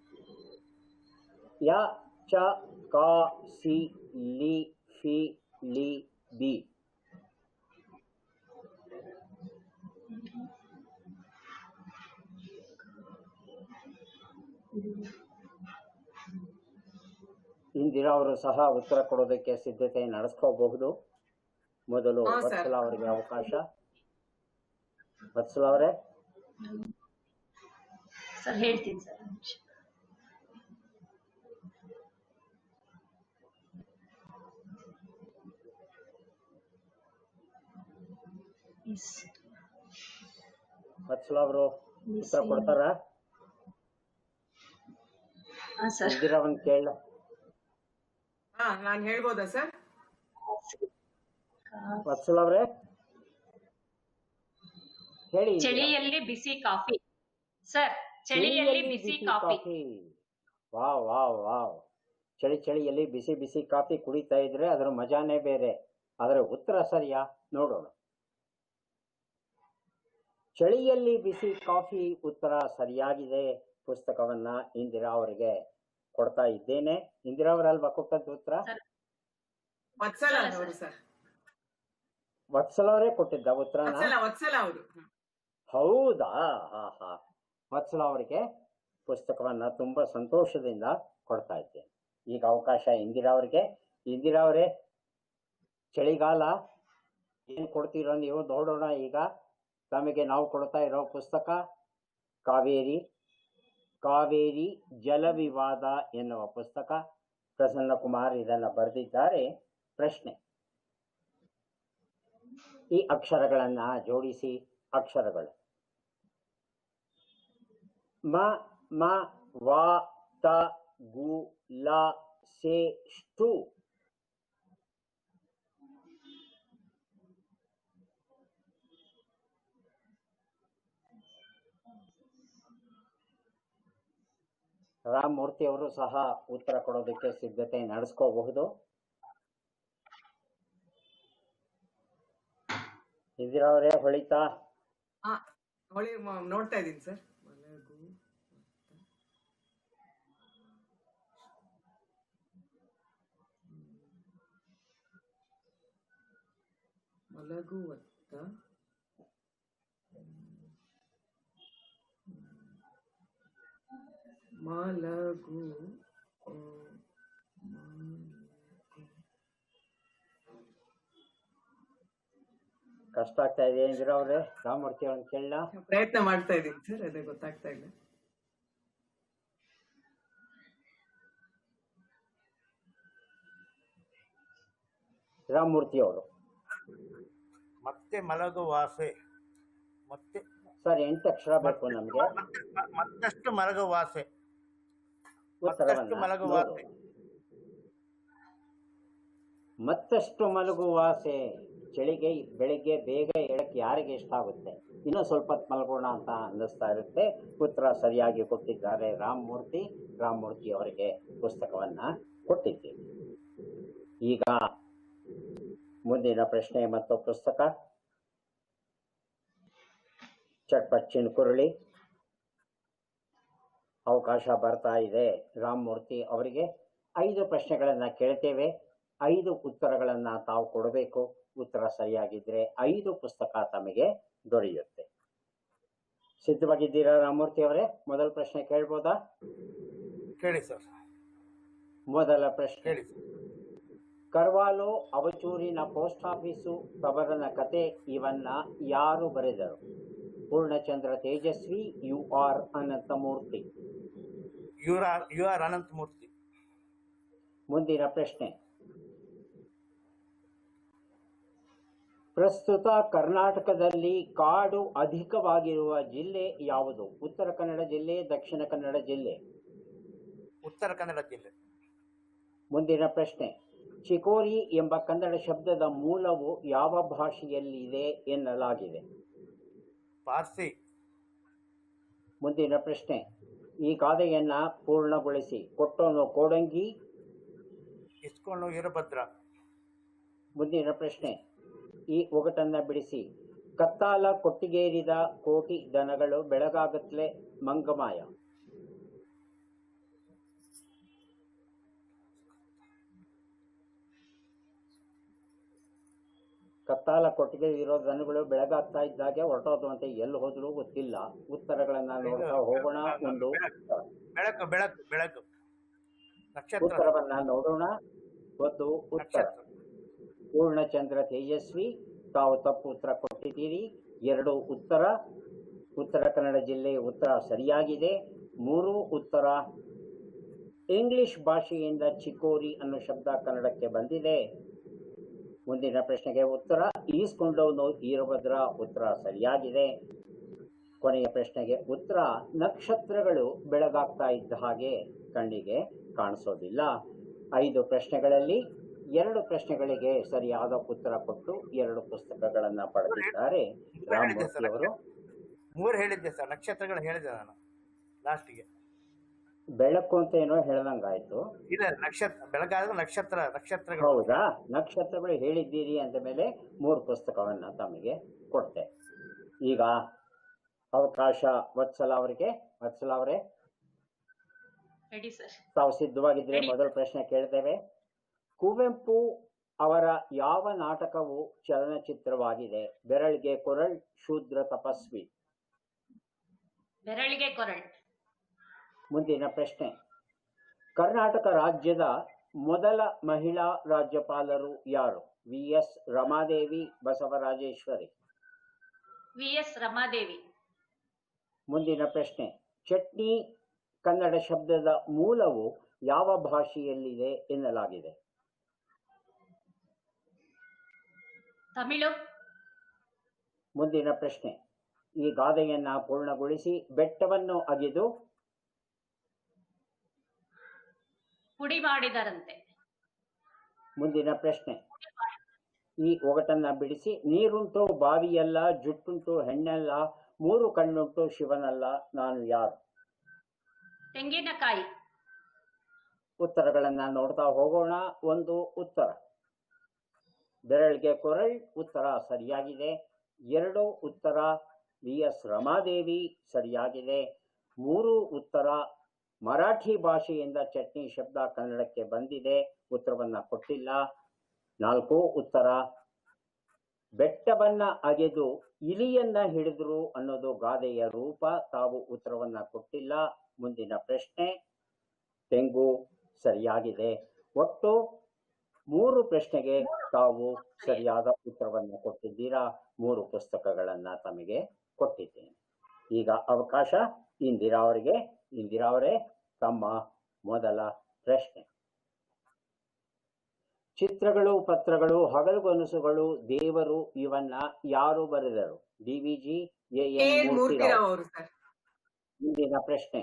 ಯ ಚ ಕ ಸಿ ಲಿ ಫಿ ಲಿ ಬಿ ಇಂದಿರಾ ಅವರು ಸಹ ಉತ್ತರ ಕೊಡೋದಕ್ಕೆ ಸಿದ್ಧತೆ ನಡೆಸ್ಕೋಬಹುದು ಮೊದಲು ಹಾ, ಸರ್. ವತ್ಸಲ ಅವರಿಗೆ ಅವಕಾಶ ವತ್ಸಲ ಅವರೇ ಸರ್ ಹೇಳ್ತೀನಿ ಸರ್ ಒಂದ್ ನಿಮಿಷ. Yes. ವತ್ಸಲ ಅವರು ಉತ್ತರ ಕೊಡ್ತಾರ ಹಾ ಸರ್ ಇಂದಿರಾ ಅವನ್ ಕೇಳ ಹಾ ನಾನ್ ಹೇಳ್ಬೋದಾ ಸರ್ ವತ್ಸಲ ಅವರೇ ಹೇಳಿ ಇಂದಿರಾ. ಚಳಿಯಲ್ಲಿ ಬಿಸಿ ಕಾಫಿ ಸರ್ ಚಳಿಯಲ್ಲಿ ಬಿಸಿ ಕಾಫಿ ವಾವ್ ವಾವ್ ವಾವ್ ಚಳಿ ಚಳಿಯಲ್ಲಿ ಬಿಸಿ ಬಿಸಿ ಕಾಫಿ ಕುಡಿತಾ ಇದ್ರೆ ಅದರ ಮಜಾನೇ ಬೇರೆ ಅದರ ಉತ್ತರ ಸರಿಯಾ ನೋಡೋಣ ಚಳಿಯಲ್ಲಿ ಬಿಸಿ ಕಾಫಿ ಉತ್ತರ ಸರಿಯಾಗಿದೆ ಪುಸ್ತಕವನ್ನ ಇಂದಿರಾ ಅವರಿಗೆ ಕೊಡ್ತಾ ಇದ್ದೇನೆ ಇಂದಿರಾ ಅವರಲ್ವಾ ಕೊಟ್ಟದ್ದು ಉತ್ತರ ವತ್ಸಲ ಅವರು ಸರ್ ವತ್ಸಲ ಅವರೇ ಕೊಟ್ಟಿದ್ದ ಉತ್ತರನ ವತ್ಸಲ ವತ್ಸಲ ಅವರು ಹೌದಾ ಹಾ ಹಾ ವತ್ಸಲ ಅವರಿಗೆ ಪುಸ್ತಕವನ್ನ ತುಂಬಾ ಸಂತೋಷದಿಂದ ಕೊಡ್ತಾ ಇದ್ದೇನೆ ಈಗ ಅವಕಾಶ ಇಂದಿರಾ ಅವರಿಗೆ ಇಂದಿರಾ ಅವರೇ ಚಳಿಗಾಲ ಏನ್ ಕೊಡ್ತೀರೋ ನೀವು ನೋಡೋಣ ಈಗ ತಮಗೆ ನಾವು ಕೊಡ್ತಾ ಇರೋ ಪುಸ್ತಕ ಕಾವೇರಿ ಕಾವೇರಿ ಜಲ ವಿವಾದ ಎನ್ನುವ ಪುಸ್ತಕ ಪ್ರಸನ್ನ ಕುಮಾರ್ ಇದನ್ನ ಬರೆದಿದ್ದಾರೆ ಪ್ರಶ್ನೆ ಈ ಅಕ್ಷರಗಳನ್ನ ಜೋಡಿಸಿ ಅಕ್ಷರಗಳು ಮ ಮ ವ ತ ಗು ಲ ಸೆ ಷ್ಟು ರಾಮ್ ಮೂರ್ತಿ ಅವರು ಸಹ ಉತ್ತರ ಕೊಡೋದಕ್ಕೆ ಸಿದ್ಧತೆ ನಡೆಸ್ಕೋಬಹುದು ಇದಿರವರೇ ಹೊಳಿತಾ ಹಾ ಹೊಳಿ ಮ- ನೋಡ್ತಾ ಇದ್ದೀನಿ ಸರ್ ಮಲಗು ಮಲಗುವತ್ತ ಮಲಗು ಆ, ಮಲಗು. ಕಷ್ಟ ಆಗ್ತಾ ಇದೆ ಇಂದಿರವ್ರೆ ರಾಮಮೂರ್ತಿ ಅವ್ರನ್ನ ಕೇಳ ಪ್ರಯತ್ನ ಮಾಡ್ತಾ ಇದ್ದೀನಿ ಸರ್ ಅದೇ ಗೊತ್ತಾಗ್ತಾ ಇಲ್ಲ ರಾಮಮೂರ್ತಿ ಅವರು ಮತ್ತೆ ಮಲಗುವಾಸೆ ಮತ್ತೆ ಸರ್ ಎಂಟು ಅಕ್ಷರ ಬೇಕು ನಮಗೆ ಮತ್ತೆ- ಮ- ಮತ್ತಷ್ಟು ಮಲಗುವಾಸೆ ಮತ್ತಷ್ಟು ಉತ್ತರವನ್ನ ಮಲಗುವಾಸೆ ನೋಡು. ಮತ್ತಷ್ಟು ಮಲಗುವಾಸೆ ಚಳಿಗೆ ಬೆಳಿಗ್ಗೆ ಬೇಗ ಹೇಳಕ್ಕೆ ಯಾರಿಗೆ ಇಷ್ಟ ಆಗುತ್ತೆ ಇನ್ನೂ ಸ್ವಲ್ಪ ಹೊತ್ತು ಮಲಗೋಣ ಅಂತ ಅನ್ನಿಸ್ತಾ ಇರುತ್ತೆ ಉತ್ತರ ಸರಿಯಾಗಿ ಕೊಟ್ಟಿದ್ದಾರೆ ರಾಮಮೂರ್ತಿ ರಾಮಮೂರ್ತಿ ಅವರಿಗೆ ಪುಸ್ತಕವನ್ನ ಕೊಟ್ಟಿದ್ದೀವಿ ಈಗ ಮುಂದಿನ ಪ್ರಶ್ನೆ ಮತ್ತು ಪುಸ್ತಕ ಚಟ್ಪಟ್ ಚಿನ್ಕುರುಳಿ ಅವಕಾಶ ಬರ್ತಾ ಇದೆ ರಾಮಮೂರ್ತಿ ಅವರಿಗೆ ಐದು ಪ್ರಶ್ನೆಗಳನ್ನ ಕೇಳ್ತೇವೆ ಐದು ಉತ್ತರಗಳನ್ನ ತಾವು ಕೊಡಬೇಕು ಉತ್ತರ ಸರಿಯಾಗಿದ್ರೆ ಐದು ಪುಸ್ತಕ ತಮಗೆ ದೊರೆಯುತ್ತೆ ಸಿದ್ಧವಾಗಿದ್ದೀರಾ ರಾಮಮೂರ್ತಿ ಅವರೇ ಮೊದಲ ಪ್ರಶ್ನೆ ಕೇಳ್ಬೋದಾ ಕೇಳಿ ಸರ್ ಮೊದಲ ಪ್ರಶ್ನೆ ಕೇಳಿ ಸರ್ ಕರ್ವಾಲೋ ಅವಚೂರಿನ ಪೋಸ್ಟ್ ಆಫೀಸು ಕಬರನ ಕತೆ ಇವನ್ನ ಯಾರು ಬರೆದರು Poornachandra Tejaswi U R Ananthamurthy U R U R Ananthamurthy ಮುಂದಿನ ಪ್ರಶ್ನೆ ಪ್ರಸ್ತುತ ಕರ್ನಾಟಕದಲ್ಲಿ ಕಾಡು ಅಧಿಕವಾಗಿರುವ ಜಿಲ್ಲೆ ಯಾವುದು ಉತ್ತರ ಕನ್ನಡ ಜಿಲ್ಲೆ ದಕ್ಷಿಣ ಕನ್ನಡ ಜಿಲ್ಲೆ ಉತ್ತರ ಕನ್ನಡ ಜಿಲ್ಲೆ ಮುಂದಿನ ಪ್ರಶ್ನೆ ಚಿಕೋರಿ ಎಂಬ ಕನ್ನಡ ಶಬ್ದದ ಮೂಲವು ಯಾವ ಭಾಷೆಯಲ್ಲಿದೆ ಎನ್ನಲಾಗಿದೆ ಪಾರ್ಸಿ ಮುಂದಿನ ಪ್ರಶ್ನೆ ಈ ಗಾದೆಯನ್ನ ಪೂರ್ಣಗೊಳಿಸಿ ಕೊಟ್ಟೋನು ಕೋಡಂಗಿ ಇಸ್ಕೊಂಡು ವೀರಭದ್ರ ಮುಂದಿನ ಪ್ರಶ್ನೆ ಈ ಒಗಟನ್ನ ಬಿಡಿಸಿ ಕತ್ತಾಲ ಕೊಟ್ಟಿಗೇರಿದ ಕೋಟಿ ದನಗಳು ಬೆಳಗಾಗತ್ಲೆ ಮಂಗಮಾಯ ಕತ್ತಾಲ ಕೊಟ್ಟಿಗೆ ಇರೋ ದನಗಳು ಬೆಳಗಾಗ್ತಾ ಇದ್ದಾಗೆ ಹೊರಟೋದು ಅಂತ ಎಲ್ಲಿ ಹೋದ್ರು ಗೊತ್ತಿಲ್ಲ ಉತ್ತರಗಳನ್ನ ನೋಡ್ತಾ ಹೋಗೋಣ ಒಂದು ಬೆಳಕು ಬೆಳಕು ಬೆಳಕು ನಕ್ಷತ್ರ ಉತ್ತರವನ್ನ ನೋಡೋಣ ಒಂದು ಉತ್ತರ ನಕ್ಷತ್ರ ಪೂರ್ಣಚಂದ್ರ ತೇಜಸ್ವಿ ತಾವು ತಪ್ಪು ಉತ್ತರ ಕೊಟ್ಟಿದ್ದೀರಿ ಎರಡು ಉತ್ತರ ಉತ್ತರ ಕನ್ನಡ ಜಿಲ್ಲೆ ಉತ್ತರ ಸರಿಯಾಗಿದೆ ಮೂರು ಉತ್ತರ ಇಂಗ್ಲಿಷ್ ಭಾಷೆಯಿಂದ ಚಿಕೋರಿ ಅನ್ನೋ ಶಬ್ದ ಕನ್ನಡಕ್ಕೆ ಬಂದಿದೆ ಮುಂದಿನ ಪ್ರಶ್ನೆಗೆ ಉತ್ತರ ಈಸ್ಕೊಂಡವನು ಈರಭದ್ರ ಉತ್ತರ ಸರಿಯಾಗಿದೆ ಕೊನೆಯ ಪ್ರಶ್ನೆಗೆ ಉತ್ತರ ನಕ್ಷತ್ರಗಳು ಬೆಳಗಾಗ್ತಾ ಇದ್ದ ಹಾಗೆ ಕಣ್ಣಿಗೆ ಕಾಣಿಸೋದಿಲ್ಲ ಐದು ಪ್ರಶ್ನೆಗಳಲ್ಲಿ ಎರಡು ಪ್ರಶ್ನೆಗಳಿಗೆ ಸರಿಯಾದ ಉತ್ತರ ಕೊಟ್ಟು ಎರಡು ಪುಸ್ತಕಗಳನ್ನ ಪಡೆದಿದ್ದಾರೆ ರಾಮಮೂರ್ತಿ ಅವರು ಮೂರು ಹೇಳಿದ್ದೆ ಸರ್ ನಕ್ಷತ್ರಗಳು ಹೇಳಿದೆ ನಾನು ಲಾಸ್ಟಿಗೆ ಬೆಳಕು ಅಂತ ಏನೋ ಹೇಳ್ದಂಗಾಯ್ತು ಇಲ್ಲ ನಕ್ಷತ್ರ ಬೆಳಗಾದ್ರೆ ನಕ್ಷತ್ರ ನಕ್ಷತ್ರಗಳು ಹೌದಾ ನಕ್ಷತ್ರಗಳು ಹೇಳಿದ್ದೀರಿ ಅಂದ ಮೇಲೆ ಮೂರು ಪುಸ್ತಕವನ್ನ ತಮಗೆ ಕೊಡ್ತೆ ಈಗ ಅವಕಾಶ ವತ್ಸಲ ಅವರಿಗೆ ವತ್ಸಲ ಅವರೇ ರೆಡಿ ಸರ್ ತಾವು ಸಿದ್ಧವಾಗಿದ್ರೆ Ready. ಮೊದಲ ಪ್ರಶ್ನೆ ಕೇಳ್ತೇವೆ ಕುವೆಂಪು ಅವರ ಯಾವ ನಾಟಕವು ಚಲನಚಿತ್ರವಾಗಿದೆ ಬೆರಳಿಗೆ ಕೊರಳ್ ಶೂದ್ರ ತಪಸ್ವಿ ಬೆರಳಿಗೆ ಕೊರಳ್ ಮುಂದಿನ ಪ್ರಶ್ನೆ ಕರ್ನಾಟಕ ರಾಜ್ಯದ ಮೊದಲ ಮಹಿಳಾ ರಾಜ್ಯಪಾಲರು ಯಾರು V S Ramadevi Basavarajeshwari V S Ramadevi ಮುಂದಿನ ಪ್ರಶ್ನೆ ಚಟ್ನಿ ಕನ್ನಡ ಶಬ್ದದ ಮೂಲವು ಯಾವ ಭಾಷೆಯಲ್ಲಿದೆ ಎನ್ನಲಾಗಿದೆ ತಮಿಳು ಮುಂದಿನ ಪ್ರಶ್ನೆ ಈ ಗಾದೆಯನ್ನ ಪೂರ್ಣಗೊಳಿಸಿ ಬೆಟ್ಟವನ್ನು ಅಗೆದು ಪುಡಿ ಮಾಡಿದರಂತೆ ಮುಂದಿನ ಪ್ರಶ್ನೆ ಈ ಒಗಟನ್ನ ಬಿಡಿಸಿ ನೀರುಂಟು ಬಾವಿಯಲ್ಲ ಜುಟ್ಟುಂಟು ಹೆಣ್ಣಲ್ಲ ಮೂರು ಕಣ್ಣುಂಟು ಶಿವನಲ್ಲ ನಾನು ಯಾರು ತೆಂಗಿನಕಾಯಿ ಉತ್ತರಗಳನ್ನ ನೋಡ್ತಾ ಹೋಗೋಣ ಒಂದು ಉತ್ತರ ಬೆರಳಿಗೆ ಕೊರಳ್ ಉತ್ತರ ಸರಿಯಾಗಿದೆ ಎರಡು ಉತ್ತರ ವಿ ಎಸ್ ರಮಾದೇವಿ ಸರಿಯಾಗಿದೆ ಮೂರು ಉತ್ತರ ಮರಾಠಿ ಭಾಷೆಯಿಂದ ಚಟ್ನಿ ಶಬ್ದ ಕನ್ನಡಕ್ಕೆ ಬಂದಿದೆ ಉತ್ತರವನ್ನ ಕೊಟ್ಟಿಲ್ಲ ನಾಲ್ಕು ಉತ್ತರ ಬೆಟ್ಟವನ್ನ ಅಗೆದು ಇಲಿಯನ್ನ ಹಿಡಿದ್ರು ಅನ್ನೋದು ಗಾದೆಯ ರೂಪ ತಾವು ಉತ್ತರವನ್ನ ಕೊಟ್ಟಿಲ್ಲ ಮುಂದಿನ ಪ್ರಶ್ನೆ ತೆಂಗು ಸರಿಯಾಗಿದೆ ಒಟ್ಟು ಮೂರು ಪ್ರಶ್ನೆಗೆ ತಾವು ಸರಿಯಾದ ಉತ್ತರವನ್ನು ಕೊಟ್ಟಿದ್ದೀರಾ ಮೂರು ಪುಸ್ತಕಗಳನ್ನ ತಮಗೆ ಕೊಟ್ಟಿದ್ದೇನೆ ಈಗ ಅವಕಾಶ ಇಂದಿರಾ ಅವರಿಗೆ ಇಂದಿರಾ ಅವರೇ ತಮ್ಮ ಮೊದಲ ಪ್ರಶ್ನೆ ಚಿತ್ರಗಳು ಪತ್ರಗಳು ಹಗಲುಗನಸುಗಳು ದೇವರು ಇವನ್ನ ಯಾರು ಬರೆದರು D V G A K N N Murthy Rao Murthy Rao ಅವರು ಸರ್ ಮುಂದಿನ ಪ್ರಶ್ನೆ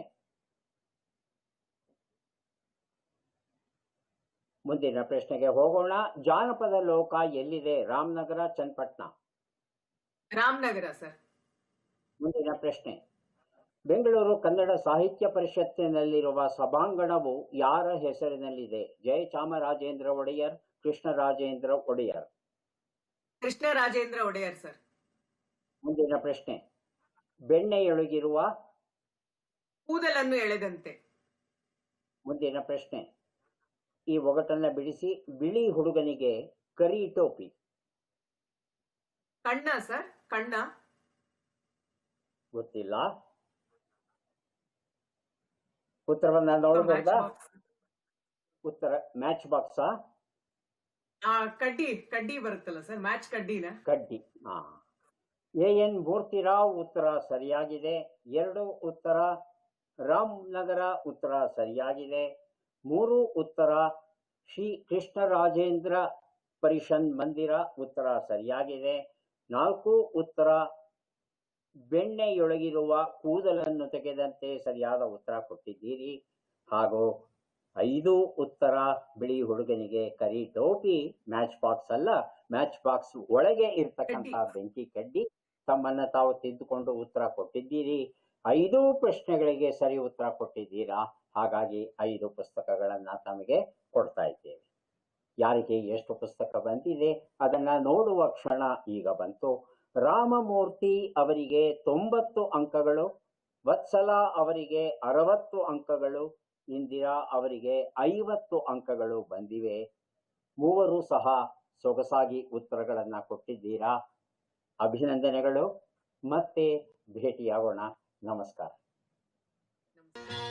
ಮುಂದಿನ ಪ್ರಶ್ನೆಗೆ ಹೋಗೋಣ ಜಾನಪದ ಲೋಕ ಎಲ್ಲಿದೆ ರಾಮನಗರ ಚನ್ನಪಟ್ಟಣ ರಾಮನಗರ ಸರ್ ಮುಂದಿನ ಪ್ರಶ್ನೆ ಬೆಂಗಳೂರು ಕನ್ನಡ ಸಾಹಿತ್ಯ ಪರಿಷತ್ತಿನಲ್ಲಿರುವ ಸಭಾಂಗಣವು ಯಾರ ಹೆಸರಿನಲ್ಲಿದೆ ಜಯಚಾಮರಾಜೇಂದ್ರ ಒಡೆಯರ್ ಕೃಷ್ಣರಾಜೇಂದ್ರ ಒಡೆಯರ್ ಕೃಷ್ಣರಾಜೇಂದ್ರ ಒಡೆಯರ್ ಸರ್ ಮುಂದಿನ ಪ್ರಶ್ನೆ ಬೆಣ್ಣೆಯೊಳಗಿರುವ ಕೂದಲನ್ನು ಎಳೆದಂತೆ ಮುಂದಿನ ಪ್ರಶ್ನೆ ಈ ಒಗಟನ್ನ ಬಿಡಿಸಿ ಬಿಳಿ ಹುಡುಗನಿಗೆ ಕರಿ ಟೋಪಿ ಕಣ್ಣ ಸರ್ ಕಣ್ಣ ಗೊತ್ತಿಲ್ಲ ಉತ್ತರವನ್ನ ನೋಡಬಹುದಾ ಉತ್ತರ ಮ್ಯಾಚ್ ಬಾಕ್ಸಾ ಆ ಕಡ್ಡಿ ಕಡ್ಡಿ ಬರುತ್ತಲ್ಲ ಸರ್ ಮ್ಯಾಚ್ ಕಡ್ಡಿನ ಕಡ್ಡಿ ಹಾ ಎ ಎನ್ ಮೂರ್ತಿರಾವ್ ಉತ್ತರ ಸರಿಯಾಗಿದೆ ಎರಡು ಉತ್ತರ ರಾಮನಗರ ಉತ್ತರ ಸರಿಯಾಗಿದೆ ಮೂರು ಉತ್ತರ ಶ್ರೀ ಕೃಷ್ಣರಾಜೇಂದ್ರ ಪರಿಷನ್ ಮಂದಿರ ಉತ್ತರ ಸರಿಯಾಗಿದೆ ನಾಲ್ಕು ಉತ್ತರ ಬೆಣ್ಣೆಯೊಳಗಿರುವ ಕೂದಲನ್ನು ತೆಗೆದಂತೆ ಸರಿಯಾದ ಉತ್ತರ ಕೊಟ್ಟಿದ್ದೀರಿ ಹಾಗೂ ಐದು ಉತ್ತರ ಬಿಳಿ ಹುಡುಗನಿಗೆ ಕರಿ ಟೋಪಿ ಮ್ಯಾಚ್ ಬಾಕ್ಸ್ ಅಲ್ಲ ಮ್ಯಾಚ್ ಬಾಕ್ಸ್ ಒಳಗೆ ಇರ್ತಕ್ಕಂಥ ಬೆಂಕಿ ಕಡ್ಡಿ ತಮ್ಮನ್ನ ತಾವು ತಿದ್ದುಕೊಂಡು ಉತ್ತರ ಕೊಟ್ಟಿದ್ದೀರಿ ಐದು ಪ್ರಶ್ನೆಗಳಿಗೆ ಸರಿ ಉತ್ತರ ಕೊಟ್ಟಿದ್ದೀರಾ ಹಾಗಾಗಿ ಐದು ಪುಸ್ತಕಗಳನ್ನ ತಮಗೆ ಕೊಡ್ತಾ ಇದ್ದೇವೆ ಯಾರಿಗೆ ಎಷ್ಟು ಪುಸ್ತಕ ಬಂದಿದೆ ಅದನ್ನ ನೋಡುವ ಕ್ಷಣ ಈಗ ಬಂತು ರಾಮಮೂರ್ತಿ ಅವರಿಗೆ ತೊಂಬತ್ತು ಅಂಕಗಳು ವತ್ಸಲ ಅವರಿಗೆ ಅರವತ್ತು ಅಂಕಗಳು ಇಂದಿರಾ ಅವರಿಗೆ ಐವತ್ತು ಅಂಕಗಳು ಬಂದಿವೆ ಮೂವರು ಸಹ ಸೊಗಸಾಗಿ ಉತ್ತರಗಳನ್ನ ಕೊಟ್ಟಿದ್ದೀರಾ ಅಭಿನಂದನೆಗಳು ಮತ್ತೆ ಭೇಟಿಯಾಗೋಣ ನಮಸ್ಕಾರ ನಮಸ್ಕಾರ